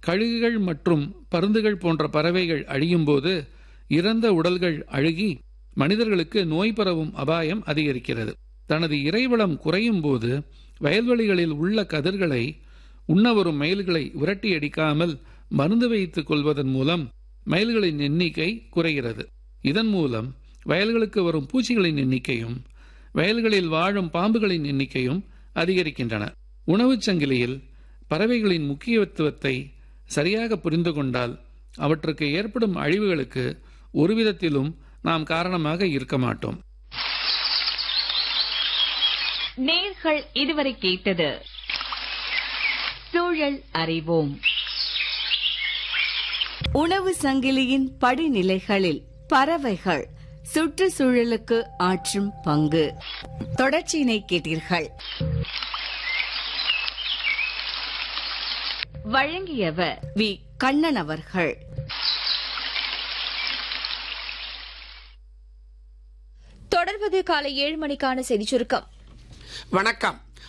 கழுகுகள் மற்றும் பருந்துகள் போன்ற பறவைகள் அழியும்போது இறந்த உடல்கள் அழுகி மனிதர்களுக்கு நோய் பரவும் அபாயம் அதிகரிக்கிறது தனது இறைவளம் குறையும் போது வயல்வெளிகளில் உள்ள கதிர்களை உண்ண வரும் மயில்களை விரட்டி அடிக்காமல் மருந்து வைத்துக் கொள்வதன் மூலம் மயில்களின் எண்ணிக்கை குறைகிறது இதன் மூலம் வயல்களுக்கு வரும் பூச்சிகளின் எண்ணிக்கையும் வயல்களில் வாழும் பாம்புகளின் எண்ணிக்கையும் அதிகரிக்கின்றன உணவுச் சங்கிலியில் பறவைகளின் முக்கியத்துவத்தை சரியாக புரிந்து கொண்டால் அவற்றுக்கு ஏற்படும் அழிவுகளுக்கு ஒரு விதத்திலும் நாம் காரணமாக இருக்க மாட்டோம் நேர்கள் இதுவரை கேட்டது சூழல் அறிவோம் உணவு சங்கிலியின் படிநிலைகளில் பறவைகள் சுற்றுச்சூழலுக்கு ஆற்றும் பங்கு தொடர்ச்சியினை கேட்டீர்கள் வழங்கியவர் வி கண்ணன் அவர்கள் தொடர்வது காலை ஏழு மணிக்கான செய்திச் சுருக்கம் வணக்கம்